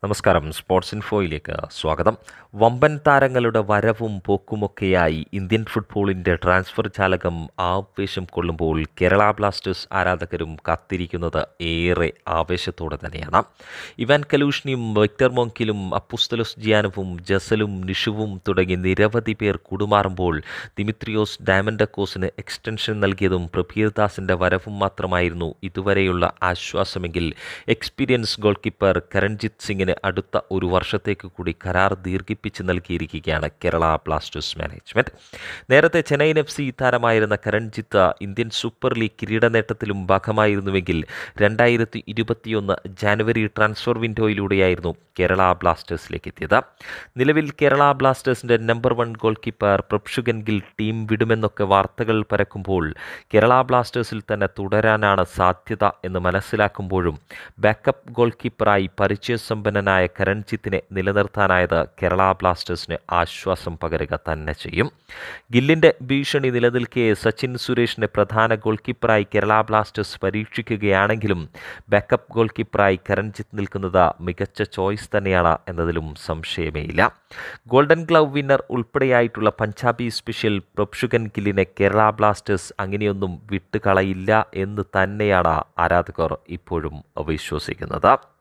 നമസ്കാരം സ്പോർട്സ് ഇൻഫോയിലേക്ക് സ്വാഗതം വമ്പൻ താരങ്ങളുടെ വരവും പോക്കുമൊക്കെയായി ഇന്ത്യൻ ഫുട്ബോളിൻ്റെ ട്രാൻസ്ഫർ ജാലകം ആവേശം കൊള്ളുമ്പോൾ കേരള ബ്ലാസ്റ്റേഴ്സ് ആരാധകരും കാത്തിരിക്കുന്നത് ഏറെ ആവേശത്തോടെ തന്നെയാണ് ഇവാൻ കലൂഷ്ണിയും വിക്ടർ മോങ്കിലും അപ്പുസ്തലോസ് ജിയാനവും ജസലും നിഷുവും തുടങ്ങി നിരവധി പേർ കൂടുമാറുമ്പോൾ ദിമിത്രിയോസ് ഡയമൻഡക്കോസിന് എക്സ്റ്റൻഷൻ നൽകിയതും പ്രഭീർദാസിൻ്റെ വരവും മാത്രമായിരുന്നു ഇതുവരെയുള്ള ആശ്വാസമെങ്കിൽ എക്സ്പീരിയൻസ് ഗോൾ കീപ്പർ കരൺജിത്ത് സിംഗിന് അടുത്ത ഒരു വർഷത്തേക്ക് കൂടി കരാർ ദീർഘിപ്പിച്ച് നൽകിയിരിക്കുകയാണ് കേരള ബ്ലാസ്റ്റേഴ്സ് മാനേജ്മെൻറ്റ് നേരത്തെ ചെന്നൈയിൻ എഫ് സി താരമായിരുന്ന കരൺജിത്ത് ഇന്ത്യൻ സൂപ്പർ ലീഗ് കിരീട നേട്ടത്തിലും ഭാഗമായിരുന്നുവെങ്കിൽ രണ്ടായിരത്തി ഇരുപത്തിയൊന്ന് ജാനുവരി ട്രാൻസ്ഫർ വിൻഡോയിലൂടെയായിരുന്നു കേരള ബ്ലാസ്റ്റേഴ്സിലേക്ക് എത്തിയത് നിലവിൽ കേരള ബ്ലാസ്റ്റേഴ്സിൻ്റെ number one goal keeper Prabhsukhan Gill team വിടുമെന്നൊക്കെ വാർത്തകൾ പരക്കുമ്പോൾ കേരള ബ്ലാസ്റ്റേഴ്സിൽ തന്നെ തുടരാനാണ് സാധ്യത എന്ന് മനസ്സിലാക്കുമ്പോഴും ബാക്കപ്പ് ഗോൾ കീപ്പറായി പരിചയസമ്പന്നനായ കരൺജിത്തിനെ നിലനിർത്താനായത് കേരള ബ്ലാസ്റ്റേഴ്സിന് ആശ്വാസം പകരുക തന്നെ ചെയ്യും ഗില്ലിൻ്റെ ഭീഷണി നിലനിൽക്കെ സച്ചിൻ സുരേഷിനെ പ്രധാന ഗോൾ കീപ്പറായി കേരള ബ്ലാസ്റ്റേഴ്സ് പരീക്ഷിക്കുകയാണെങ്കിലും ബാക്കപ്പ് ഗോൾ കീപ്പറായി കരൺജിത്ത് നിൽക്കുന്നത് മികച്ച ചോയ്സ് തന്നെയാണ് എന്നതിലും സംശയമേയില്ല ഗോൾഡൻ ഗ്ലൗ വിന്നർ ഉൾപ്പെടെയായിട്ടുള്ള പഞ്ചാബി സ്പെഷ്യൽ പ്രപ്ഷുഗൻ ഗില്ലിനെ കേരള ബ്ലാസ്റ്റേഴ്സ് അങ്ങനെയൊന്നും വിട്ടുകളയില്ല എന്ന് തന്നെയാണ് ആരാധകർ ഇപ്പോഴും വിശ്വസിക്കുന്നത്